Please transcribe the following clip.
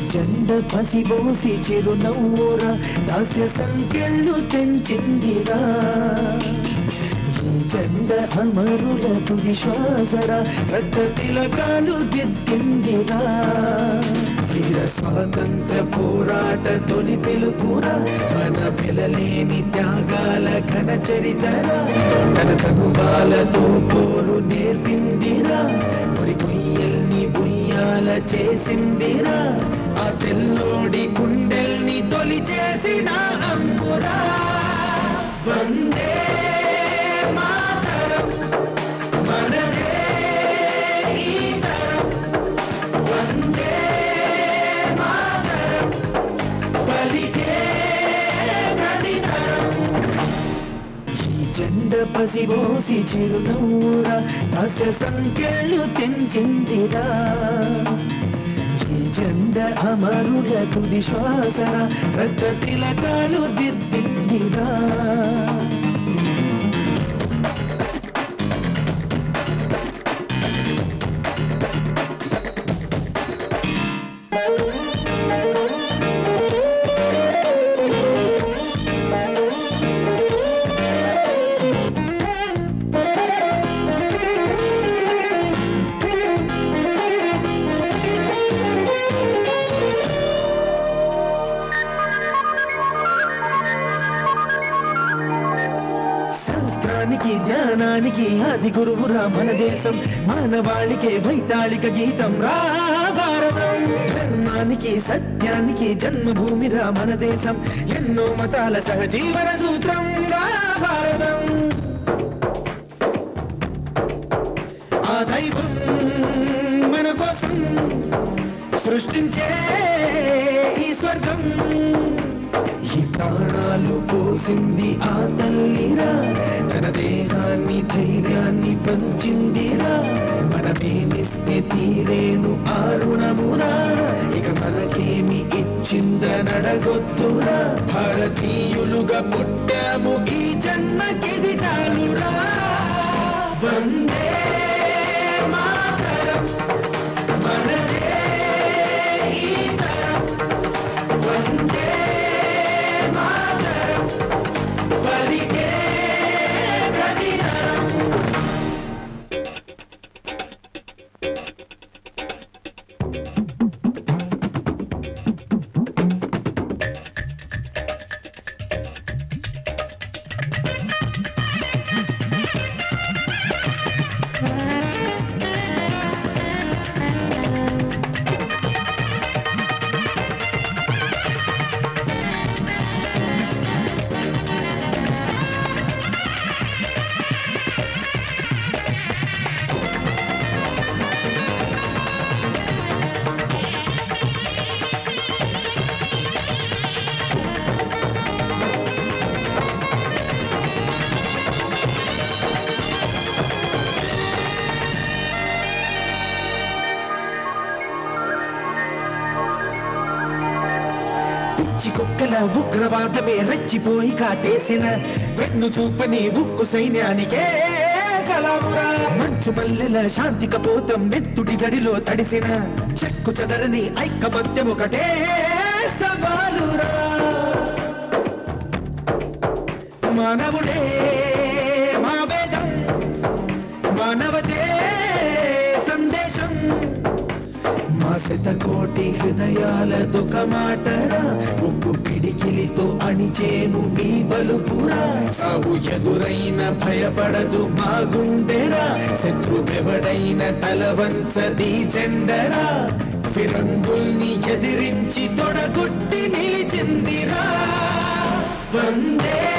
జెండ పసిబోసి చిరునవ్వురా దాస్య సంఖ్యలు తెంచిందిరా ఈ జెండ అమరుల తుది శ్వాసరా రక్త తిలకాలు దిద్దిందిరా వీర స్వాతంత్ర పోరాట తొలి పిలుపురా మన పిలలేని త్యాగాల ఘన చరితరా తన తనుబాలతో పోరు నేర్పిందిరా మరి కొయ్యల్ని బుయ్యాల చేసిందిరా ఆ తెల్లోడి గుండెల్ని తొలి చేసిన అమ్మురా వందే మాతరం మనదే ఈ తరం వందే మాతరం పలికే ప్రతితరం ఈ జెండ పసిబోసి చిరునవ్వురా దాస్య సంఖ్యలు తెంచిందిరా ఈ జెండ అమరుల తుది శ్వాసరా రక్త తిలకాలు దిద్దిందిరా శాస్త్రానికి జ్ఞానానికి ఆది గురువురా మన దేశం మానవాళికే వైతాళిక గీతం రా భారతం ధర్మానికి సత్యానికి జన్మభూమిరా మన దేశం ఎన్నో మతాల సహజీవన సూత్రం రా భారతం ఆ దైవం మన కోసం సృష్టించే ఈ స్వర్గం ఈ ప్రాణాలు పోసింది ఆ తల్లిరా తన దేహాన్ని ధైర్యాన్ని పంచిందిరా మనమేమిస్తే తీరేను ఆ రుణమురా ఇక మనకేమి ఇచ్చిందనడగొద్దురా భారతీయులుగా పుట్టాము ఈ జన్మకిది చాలురా వందే మాతరం మనదే ఈ తరం వందే మాతరం పలికే ప్రతితరం పిచ్చి కుక్కల ఉగ్రవాదమే రెచ్చిపోయి కాటేసిన వెన్ను చూపని ఉక్కు సైన్యానికే సలామురా మంచు మల్లెల శాంతి కపోతం నెత్తుడి దడిలో తడిసిన చెక్కు చెదరని ఐకమత్యం ఒకటే సవాలురా మానవుడే మా వేదం మానవతే సందేశం మా శతకోటి హృదయాల దుఃఖమాటరా ఉప్పు పిడికిలితో అణిచేను మీ బలుపురా సాగు ఎదురైన భయపడదు మా గుండెరా శత్రువెవడైన తలవంచది జెండరా ఫిరంగుల్ని ఎదిరించి తొడగొట్టి నిలిచిందిరా వందే